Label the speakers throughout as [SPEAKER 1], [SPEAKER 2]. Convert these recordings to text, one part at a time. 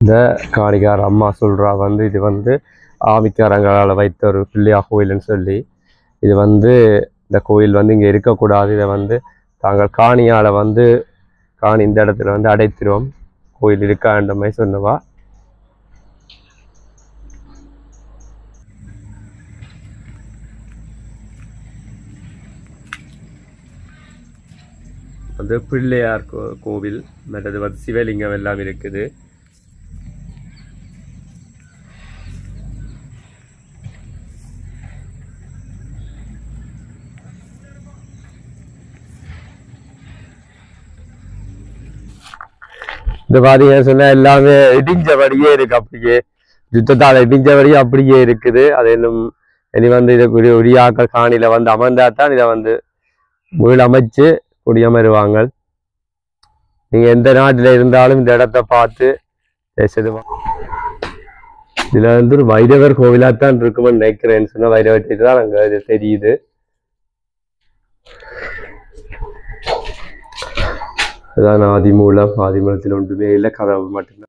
[SPEAKER 1] இந்த காணிக்கார் அம்மா சொல்கிறா வந்து இது வந்து ஆமிக்காரங்களால் வைத்த ஒரு பிள்ளையா கோயில்னு சொல்லி இது வந்து இந்த கோயில் வந்து இங்கே இருக்கக்கூடாது இதை வந்து தாங்கள் காணியால் வந்து காணி இந்த இடத்துல வந்து அடைத்திருவோம் கோயில் இருக்கான்ற மாதிரி சொன்னவா வந்து பிள்ளையார் கோ கோவில் மற்றது வந்து சிவலிங்கம் எல்லாம் இருக்குது இந்த பாத்தீங்க சொன்னா எல்லாமே இடிஞ்சபடியே இருக்கு அப்படியே யுத்தத்தால் இடிஞ்சபடியே அப்படியே இருக்குது அது இன்னும் இனி வந்து இதை ஒரு ஒடியாக்கள் காணியில வந்து அமர்ந்தா தான் இதை வந்து முயல் அமைச்சு குடியமருவாங்க நீங்க எந்த நாட்டில் இருந்தாலும் இந்த இடத்த பார்த்து பேசுது இதுல வந்து ஒரு வைரவர் கோவிலாத்தான் இருக்குமென்னு நினைக்கிறேன்னு சொன்னா வைரவர்கிட்ட தான் அங்க இது தெரியுது அதான் ஆதிமூலம் ஆதிமூலத்தில் ஒன்றுமே இல்லை கதவு மட்டும்தான்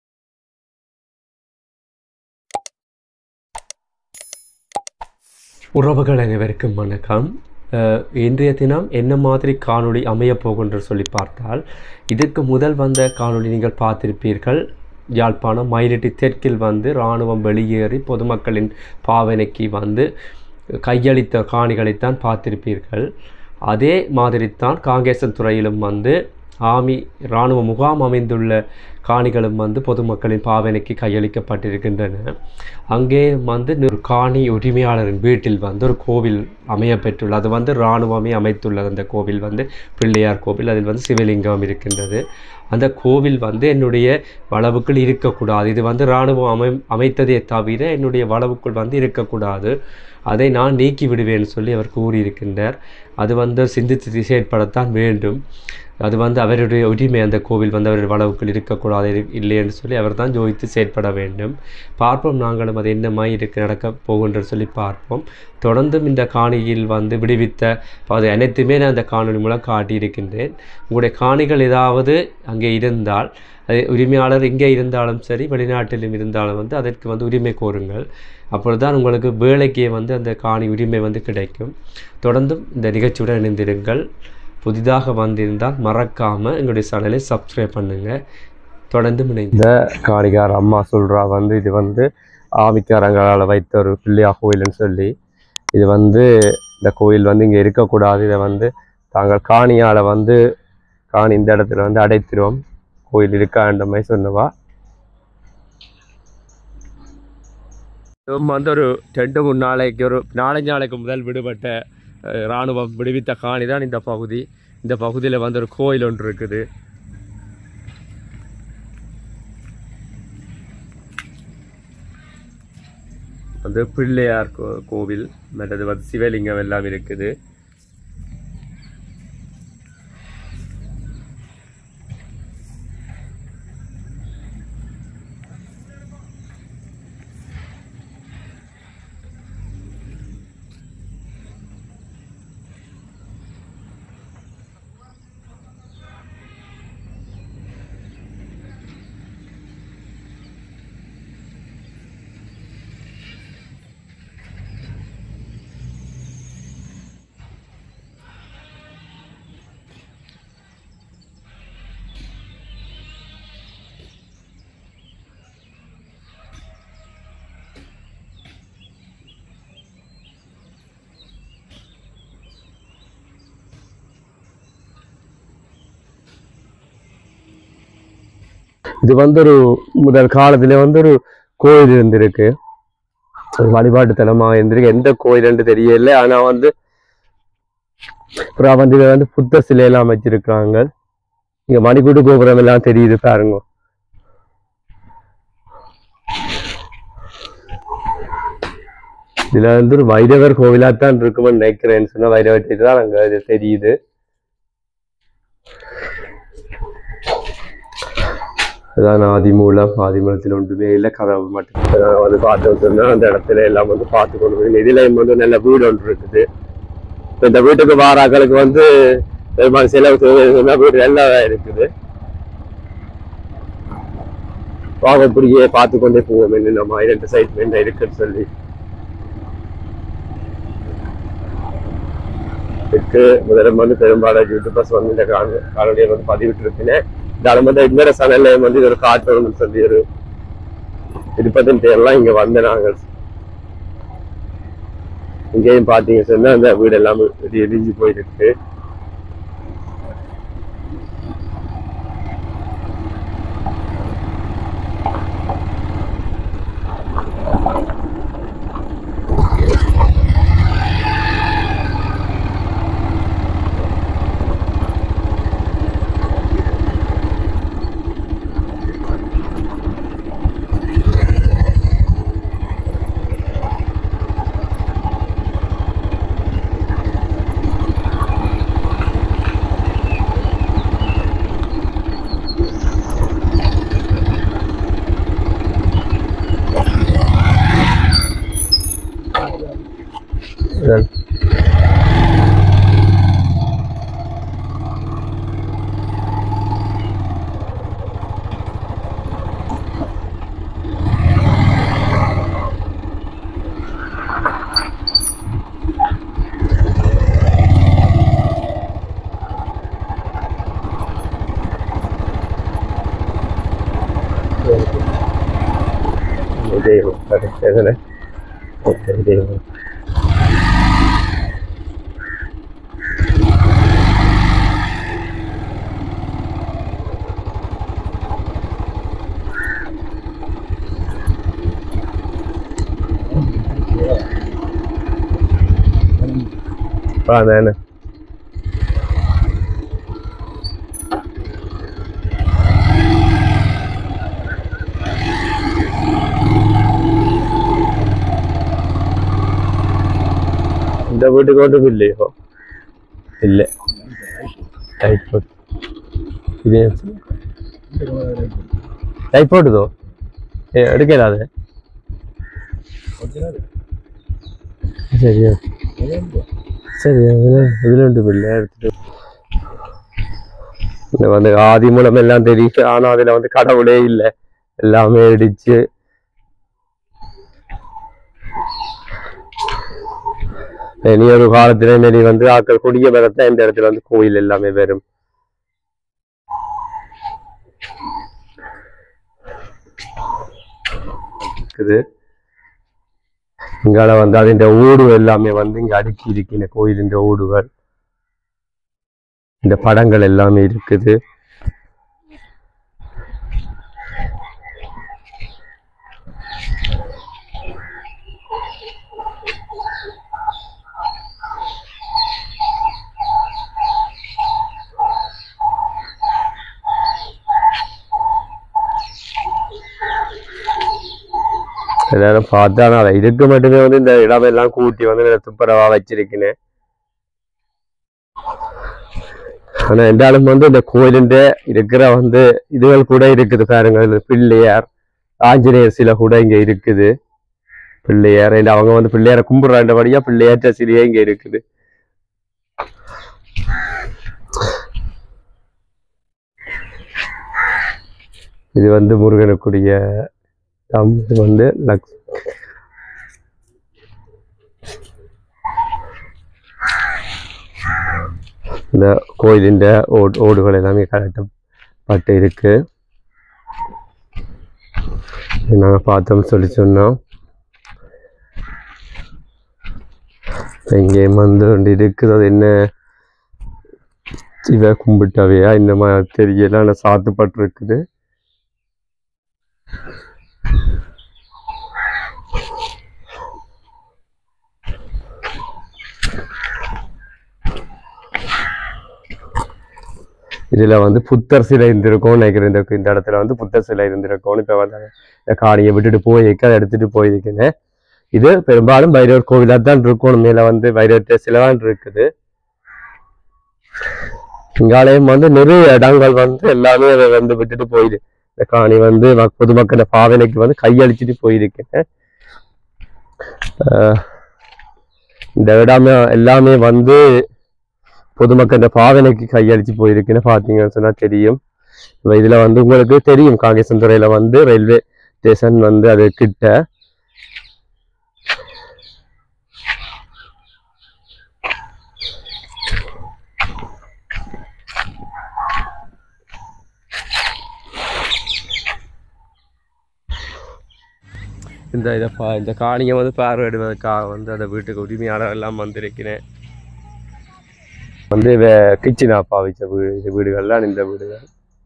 [SPEAKER 2] உறவுகள் அனைவருக்கும் வணக்கம் அஹ், இன்றைய தினம் என்ன மாதிரி காணொளி அமையப் போகின்ற சொல்லி பார்த்தால் இதற்கு முதல் வந்த காணொளி நீங்கள் பார்த்திருப்பீர்கள் யாழ்ப்பாணம் மயிலிட்டி தெற்கில் வந்து இராணுவம் வெளியேறி பொதுமக்களின் பாவனைக்கு வந்து கையளித்த காணிகளைத்தான் பார்த்திருப்பீர்கள் அதே மாதிரித்தான் காங்கேசன் துறையிலும் வந்து ஆமி இராணுவ முகாம் அமைந்துள்ள காணிகளும் வந்து பொதுமக்களின் பாவனைக்கு கையளிக்கப்பட்டிருக்கின்றன அங்கே வந்து ஒரு காணி உரிமையாளரின் வீட்டில் வந்து ஒரு கோவில் அமைய பெற்றுள்ளது அது வந்து இராணுவமே அமைத்துள்ளது அந்த கோவில் வந்து பிள்ளையார் கோவில் அதில் வந்து சிவலிங்கம் இருக்கின்றது அந்த கோவில் வந்து என்னுடைய வளவுக்குள் இருக்கக்கூடாது இது வந்து இராணுவம் அமை அமைத்ததே தவிர என்னுடைய வளவுக்குள் வந்து இருக்கக்கூடாது அதை நான் நீக்கி விடுவேன் சொல்லி அவர் கூறியிருக்கின்றார் அது வந்து சிந்தித்து செயற்படத்தான் வேண்டும் அது வந்து அவருடைய உரிமை அந்த கோவில் வந்து அவருடைய வளவுக்குள் இருக்கக்கூடாது இரு- இல்லை என்று சொல்லி அவர் தான் ஜோதித்து செயற்பட வேண்டும் பார்ப்போம் நாங்களும் அது என்ன மாதிரி இருக்கு நடக்க போகின்ற சொல்லி பார்ப்போம் தொடர்ந்தும் இந்த காணியில் வந்து விடுவித்த அது அனைத்துமே நான் அந்த காணொலி மூலம் காட்டியிருக்கின்றேன் உங்களுடைய காணிகள் ஏதாவது அங்கே இருந்தால் அது உரிமையாளர் இங்கே இருந்தாலும் சரி வெளிநாட்டிலும் இருந்தாலும் வந்து அதற்கு வந்து உரிமை கோருங்கள் அப்பொழுதுதான் உங்களுக்கு வேலைக்கே வந்து அந்த காணி உரிமை வந்து கிடைக்கும் தொடர்ந்தும் இந்த நிகழ்ச்சியுடன் இணைந்திருங்கள் புதிதாக வந்திருந்தால் மறக்காமல் எங்களுடைய சேனலை சப்ஸ்கிரைப் பண்ணுங்கள் தொடர்ந்து இணைந்து
[SPEAKER 1] இந்த காணிக்கார் அம்மா சொல்றா வந்து இது வந்து ஆமிக்காரங்களால் வைத்த ஒரு பிள்ளையா கோயில்னு சொல்லி இது வந்து இந்த கோயில் வந்து இங்கே இருக்கக்கூடாது இதை வந்து தாங்கள் காணியால் வந்து காணி இந்த இடத்துல வந்து அடைத்திருவோம் கோயில் இருக்கான்ற மாதிரி சொன்னவா வந்து ஒரு ரெண்டு மூணு நாளைக்கு ஒரு நாலஞ்சு நாளைக்கு முதல் விடுபட்ட அஹ், இராணுவம் விடுவித்த காணி தான் இந்த பகுதி இந்த பகுதியில் வந்து ஒரு கோயில் ஒன்று இருக்குது வந்து பிள்ளையார் கோ கோவில் மற்றது வந்து சிவலிங்கம் எல்லாம் இருக்குது இது வந்து ஒரு முதல் காலத்துல வந்து ஒரு கோயில் இருந்திருக்கு ஒரு வழிபாட்டு தலமாக இருந்திருக்கு எந்த கோயில்னு தெரியல ஆனா வந்து அப்புறம் வந்து இதை வந்து புத்த சிலையெல்லாம் அமைச்சிருக்காங்க இங்க மணிக்கூட்டு கோபுரம் எல்லாம் தெரியுது பாருங்க இதுல வந்து ஒரு வைரவர் கோவிலாத்தான் இருக்குமென்னு நினைக்கிறேன்னு சொன்னா வைரவர்கிட்ட தான் அங்க இது தெரியுது அதான் ஆதிமூலம் ஆதிமூலத்தில் ஒன்றுமே இல்லை கதவு மட்டும் நான் வந்து பார்த்து சொன்னா அந்த இடத்துல எல்லாம் வந்து பார்த்து கொண்டு போய் இதுல வந்து நல்ல வீடு ஒன்று இருக்குது இப்ப இந்த வீட்டுக்கு வாராக்களுக்கு வந்து பெரும்பாலும் செலவு தேவை வீடு எல்லாம் இருக்குது வாங்க இப்படியே பார்த்து கொண்டே போவோம் என்ன மாதிரி ரெண்டு சைட் என்ன இருக்குன்னு சொல்லி இருக்கு முதல்ல வந்து பெரும்பாலும் யூடியூப் பஸ் வந்து இந்த காணொ- காணொலியை வந்து பதிவிட்டு இருப்பினேன் இதால வந்து இன்னொரு சேனல்ல வந்து இது ஒரு காட்டணும்னு சொல்லி ஒரு திருப்பதின் பேர்லாம் இங்க வந்த நாங்கள் இங்கேயும் பாத்தீங்க சொன்னா அந்த வீடு எல்லாமே இடி- இடிஞ்சு போயிருக்கு இதான். இதே சரி எதுல ஓகே இதே Ah, nee, nee. இந்த வீட்டுக்கு ஒன்றும் இல்லையோ இல்லை லைட் போட்டு இதே லைட் போட்டுதோ ஏ எடுக்கல அது சரியா சரி அதில் இதில் ஒன்றும் இல்லை எடுத்துட்டு இந்த வந்து ஆதி மூலம் எல்லாம் தெரியுது ஆனால் அதில் வந்து கடவுளே இல்லை எல்லாமே இடிச்சு இனி ஒரு காலத்துல மாரி வந்து ஆக்கள் குடிய மரத்தை இந்த இடத்துல வந்து கோயில் எல்லாமே வரும் இருக்குது இங்கால வந்து அதிന്റെ ஓடு எல்லாமே வந்து இங்க அடுக்கி இருக்கு இந்த கோயிலின் ஓடுகள் இந்த படங்கள் எல்லாமே இருக்குது எல்லாரும் பார்த்தா நான் இதுக்கு மட்டுமே வந்து இந்த இடமெல்லாம் கூட்டி வந்து நான் துப்புரவா வச்சிருக்கேன் ஆனா என்றாலும் வந்து இந்த கோயிலின் இருக்கிற வந்து இதுகள் கூட இருக்குது பாருங்க இந்த பிள்ளையார் ஆஞ்சநேயர் சிலை கூட இங்க இருக்குது பிள்ளையார் இந்த அவங்க வந்து பிள்ளையாரை கும்பிடுறாண்டபடியா பிள்ளையாற்ற சிலையே இங்க இருக்குது இது வந்து முருகனுக்குரிய தம் இது வந்து லக்ஸ் இந்த கோயிலின் ஓடு ஓடுகள் எல்லாமே கலட்டப்பட்டு இருக்கு நாங்கள் பார்த்தோம்னு சொல்லி சொன்னோம் இப்ப இங்கே வந்து ஒன்று இருக்குது அது என்ன சிவ கும்பிட்டவையா இந்த மாதிரி தெரியல ஆனால் சாத்துப்பட்டு இருக்குது இதுல வந்து புத்தர் சிலை இருந்திருக்கும் நினைக்கிறேன் இந்த இந்த இடத்துல வந்து புத்தர் சிலை இருந்திருக்கும் இப்ப வந்து இந்த காணியை விட்டுட்டு போயிருக்க அதை எடுத்துட்டு போயிருக்கேன் இது பெரும்பாலும் பைரவர் கோவிலா தான் இருக்கும் மேல வந்து பைரவர் சிலைதான் இருக்குது இங்காலயம் வந்து நிறைய இடங்கள் வந்து எல்லாமே அதை வந்து விட்டுட்டு போயிடு இந்த காணி வந்து மக்- பொதுமக்கள் பாவனைக்கு வந்து கையளிச்சுட்டு போயிருக்கேன் ஆஹ் இந்த இடம் எல்லாமே வந்து பொதுமக்கள் இந்த பாவனைக்கு கையளிச்சு போயிருக்குன்னு பார்த்தீங்கன்னு சொன்னா தெரியும் இப்ப இதுல வந்து உங்களுக்கு தெரியும் காங்கேசன்துறையில வந்து ரயில்வே ஸ்டேஷன் வந்து அது கிட்ட இந்த இதை பா இந்த காணியை வந்து பார்வையிடுவதற்காக வந்து அந்த வீட்டுக்கு உரிமையாளர் எல்லாம் வந்திருக்கிறேன் வந்து கிச்சனா பாவிச்ச வீடு இந்த வீடுகள்லாம் இந்த வீடுகள்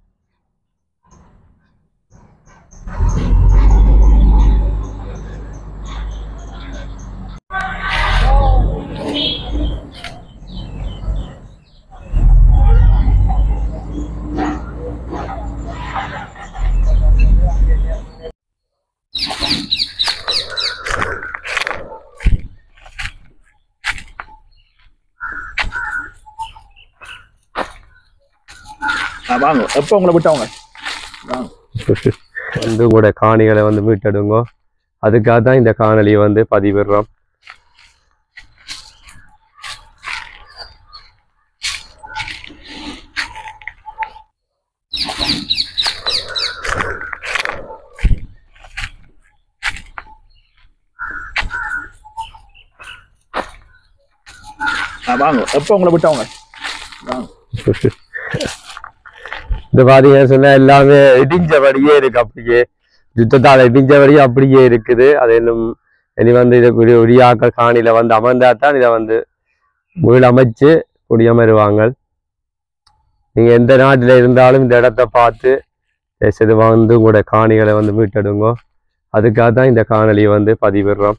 [SPEAKER 3] ஆ, வாங்க எப்போ உங்களை விட்டவங்க வாங்க
[SPEAKER 1] வந்து உங்களோட காணிகளை வந்து மீட்டெடுங்க அதுக்காக தான் இந்த காணொலியை வந்து பதிவிடுறோம்
[SPEAKER 3] ஆ, வாங்க எப்போ உங்களை விட்டவங்க வாங்க
[SPEAKER 1] இந்த பாத்தீங்கன்னு சொன்னா எல்லாமே இடிஞ்சபடியே இருக்கு அப்படியே யுத்தத்தால இடிஞ்சபடியே அப்படியே இருக்குது அது இன்னும் இனி வந்து இதை ஒரு உரியாக்கள் காணியில வந்து அமர்ந்தா தான் இதை வந்து வீடு அமைச்சு குடியமருவாங்க நீங்க எந்த நாட்டில் இருந்தாலும் இந்த இடத்த பார்த்து இது வந்து உங்களோட காணிகளை வந்து மீட்டெடுங்க அதுக்காக தான் இந்த காணொலியை வந்து பதிவிடுறோம்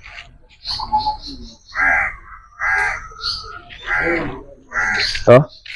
[SPEAKER 1] ஓ